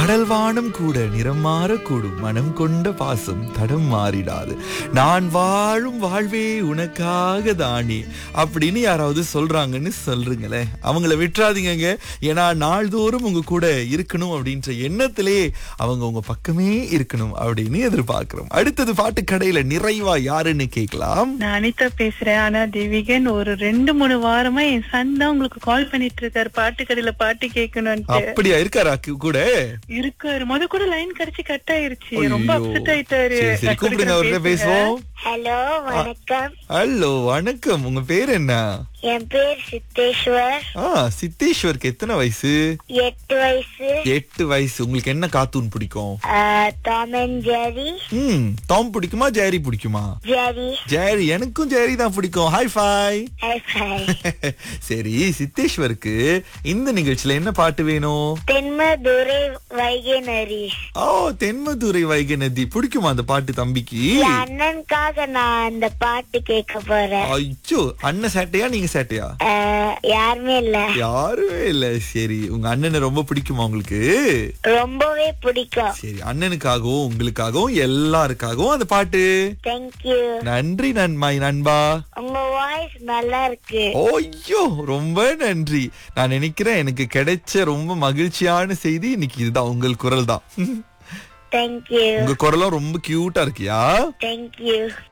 கடல் வானம் கூட நிறம் மாறக்கூடும் மனம் கொண்ட பாசம் தடம் மாறிடாது நான் வாழும் வாழ்வே உனக்காக தானே அப்படின்னு யாராவது சொல்றாங்கன்னு சொல்றீங்களே அவங்கள விட்டுறாதீங்கங்க ஏன்னா நாள்தோறும் உங்க கூட இருக்கணும் அப்படின்ற எண்ணத்திலே அவங்க உங்க பக்கமே இருக்கணும் அப்படின்னு எதிர்பார்க்கிறோம் அடுத்தது பாட்டு கடையில நிறைவா யாருன்னு கேட்கலாம் நான் அனிதா பேசுறேன் ஆனா தேவிகன் ஒரு ரெண்டு மூணு வாரமா என் சன் தான் உங்களுக்கு கால் பண்ணிட்டு இருக்காரு பாட்டு கடையில பாட்டு கேட்கணும்ட்டு அப்படியா இருக்காரா கு- கூட இருக்காரு முத கூட லைன் கிடைச்சு கட் ஆயிருச்சு ரொம்ப ஐயோ. அப்செட் ஆயிட்டாரு சரி, சரி நான் கூப்பிடுங்க அவர்கிட்ட பேசுறேன். பேசுவோம் ஹலோ வணக்கம் ஹலோ வணக்கம் உங்க பேர் என்ன என் பேர் சித்தேஸ்வர் ஆ சித்தேஸ்வருக்கு எத்தனை வயசு எட்டு வயசு எட்டு வயசு உங்களுக்கு என்ன கார்ட்டூன் பிடிக்கும் டாம் அண்ட் ஜெரி ம் டாம் பிடிக்குமா ஜேரி பிடிக்குமா ஜெரி ஜேரி எனக்கும் ஜேரி தான் பிடிக்கும் ஹாய் ஃபை ஹை ஃபை சரி சித்தேஸ்வருக்கு இந்த நிகழ்ச்சியில என்ன பாட்டு வேணும் தென்மதுரை வைகை நரி ஓ தென்மதுரை வைகை நதி பிடிக்குமா அந்த பாட்டு தம்பிக்கு என் அண்ணனுக்காக நான் அந்த பாட்டு கேட்க போறேன் ஐயோ அண்ணன் சேட்டையா நீங்க சேட்டையா அஹ், யாருமே இல்ல யாருமே இல்ல சரி உங்க அண்ணனை ரொம்ப பிடிக்குமா உங்களுக்கு ரொம்பவே பிடிக்கும் சரி அண்ணனுக்காகவும் உங்களுக்காகவும் எல்லாருக்காகவும் அந்த பாட்டு தேங்க்யூ நன்றி நன்மாய் நண்பா உங்க வாய்ஸ் நல்லா இருக்கு ஐயோ ரொம்ப நன்றி நான் நினைக்கிறேன் எனக்கு கிடைச்ச ரொம்ப மகிழ்ச்சியான செய்தி இன்னைக்கு இதுதான் உங்கள் குரல் தான் தேங்க்யூ உங்க குரலும் ரொம்ப கியூட்டா இருக்கியா தேங்க்யூ